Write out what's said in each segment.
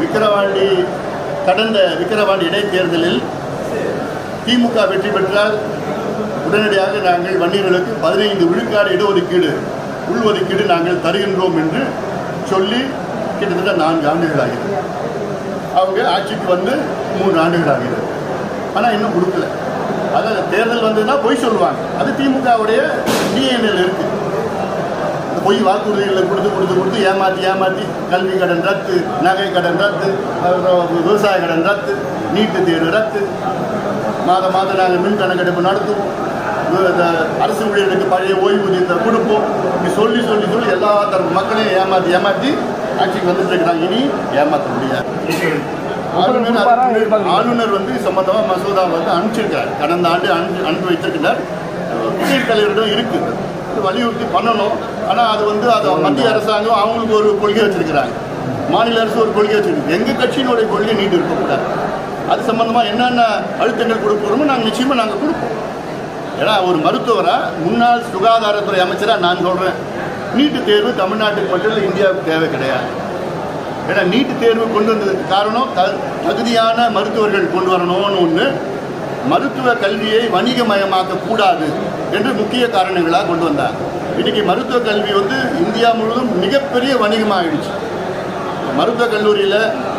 விக்கிரவாண்டி கடந்த விக்கிரவாண்டி இடைத்தேர்தலில் திமுக வெற்றி பெற்றால் உடனடியாக நாங்கள் வன்னியர்களுக்கு பதினைந்து விழுக்காடு இடஒதுக்கீடு உள்ஒதுக்கீடு நாங்கள் தருகின்றோம் என்று சொல்லி கிட்டத்தட்ட நான்கு ஆண்டுகள் ஆகிறது அவங்க ஆட்சிக்கு வந்து மூன்று ஆண்டுகள் ஆகிறது ஆனால் இன்னும் கொடுக்கல அதான் தேர்தல் வந்ததுன்னா பொய் சொல்லுவாங்க அது திமுகவுடைய டிஎன்எல் இருக்கு இந்த பொய் வாக்குறுதிகளை கொடுத்து கொடுத்து கொடுத்து ஏமாற்றி ஏமாற்றி கல்வி கடன் ரத்து நகை கடன் ரத்து அப்புறம் விவசாய கடன் ரத்து நீட்டு தேர்வு ரத்து மாதம் மாதம் நாங்கள் மின் கணக்கெடுப்பு நடத்துவோம் இந்த அரசு ஊழியர்களுக்கு பழைய ஓய்வூதியத்தை கொடுப்போம் இப்படி சொல்லி சொல்லி சொல்லி எல்லா தரப்பு மக்களையும் ஏமாற்றி ஏமாற்றி ஆட்சிக்கு வந்துட்டு இருக்கிறாங்க இனி ஏமாற்ற முடியாது ஆளுநர் அதுக்கு ஆளுநர் வந்து சம்பந்தமா மசோதா வந்து அனுப்பிச்சிருக்கார் கடந்த ஆண்டு அனுப்பி அனுப்பி வைத்திருக்கிறார் குடியரசுத் தலைவரிடம் இருக்கு இது வலியுறுத்தி பண்ணணும் ஆனால் அது வந்து அது மத்திய அரசாங்கம் அவங்களுக்கு ஒரு கொள்கை வச்சிருக்கிறாங்க மாநில அரசு ஒரு கொள்கை வச்சிருக்கு எங்க கட்சியினுடைய கொள்கை நீட்டு இருக்கக்கூடாது அது சம்பந்தமா என்னென்ன அழுத்தங்கள் கொடுக்குறோமோ நாங்கள் நிச்சயமா நாங்கள் கொடுப்போம் ஏன்னா ஒரு மருத்துவரா முன்னாள் சுகாதாரத்துறை அமைச்சரா நான் சொல்றேன் நீட்டு தேர்வு தமிழ்நாட்டுக்கு மட்டும் இல்லை இந்தியாவுக்கு தேவை கிடையாது ஏன்னா நீட்டு தேர்வு கொண்டு வந்ததுக்கு காரணம் த தகுதியான மருத்துவர்கள் கொண்டு வரணும்னு ஒன்று மருத்துவ கல்வியை வணிகமயமாக்க கூடாது என்று முக்கிய காரணங்களாக கொண்டு வந்தாங்க இன்னைக்கு மருத்துவ கல்வி வந்து இந்தியா முழுவதும் மிகப்பெரிய வணிகமாகிடுச்சு மருத்துவக் கல்லூரியில்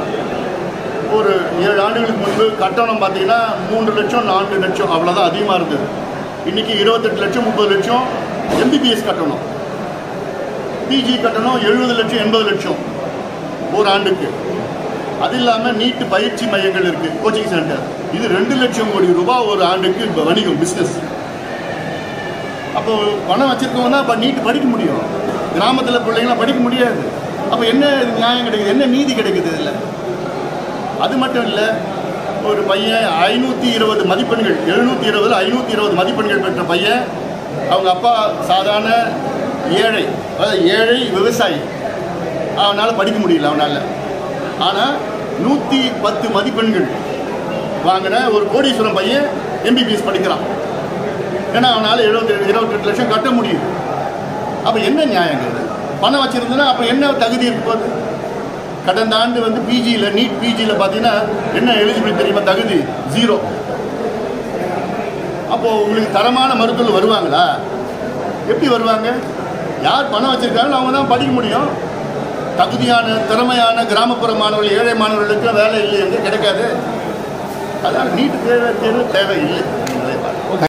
ஒரு ஏழு ஆண்டுகளுக்கு முன்பு கட்டணம் பார்த்தீங்கன்னா மூன்று லட்சம் நான்கு லட்சம் அவ்வளோதான் அதிகமாக இருந்தது இன்னைக்கு இருபத்தெட்டு லட்சம் முப்பது லட்சம் எம்பிபிஎஸ் கட்டணம் பிஜி கட்டணம் எழுபது லட்சம் எண்பது லட்சம் ஒரு ஆண்டுக்கு அது இல்லாமல் நீட்டு பயிற்சி மையங்கள் இருக்கு கோச்சிங் சென்டர் இது ரெண்டு லட்சம் கோடி ரூபாய் ஒரு ஆண்டுக்கு இப்ப வணிகம் பிஸ்னஸ் அப்போ பணம் வச்சிருக்கவங்க தான் இப்போ நீட்டு படிக்க முடியும் கிராமத்தில் பிள்ளைங்களாம் படிக்க முடியாது அப்போ என்ன நியாயம் கிடைக்குது என்ன நீதி கிடைக்குது இதில் அது மட்டும் இல்லை ஒரு பையன் ஐநூற்றி இருபது மதிப்பெண்கள் எழுநூற்றி இருபது ஐநூற்றி இருபது மதிப்பெண்கள் பெற்ற பையன் அவங்க அப்பா சாதாரண ஏழை அதாவது ஏழை விவசாயி அவனால் படிக்க முடியல அவனால் ஆனால் நூற்றி பத்து மதிப்பெண்கள் வாங்கின ஒரு கோடீஸ்வரன் பையன் எம்பிபிஎஸ் படிக்கிறான் ஏன்னா அவனால் எழுபத்தி இருபத்தெட்டு லட்சம் கட்ட முடியும் அப்போ என்ன நியாயங்கிறது பணம் வச்சிருந்தனா அப்போ என்ன தகுதி இருக்கு போகுது கடந்த ஆண்டு வந்து பிஜியில் நீட் பிஜியில் பார்த்தீங்கன்னா என்ன எலிஜிபிள் தெரியுமா தகுதி ஜீரோ அப்போ உங்களுக்கு தரமான மருத்துவர்கள் வருவாங்களா எப்படி வருவாங்க யார் பணம் வச்சிருக்காங்களோ அவங்க தான் படிக்க முடியும் தகுதியான திறமையான கிராமப்புற மாணவர்கள் ஏழை மாணவர்களுக்கு வேலை இல்லை என்று கிடைக்காது அதனால் நீட் தேர்வு தேர்வு தேவை இல்லை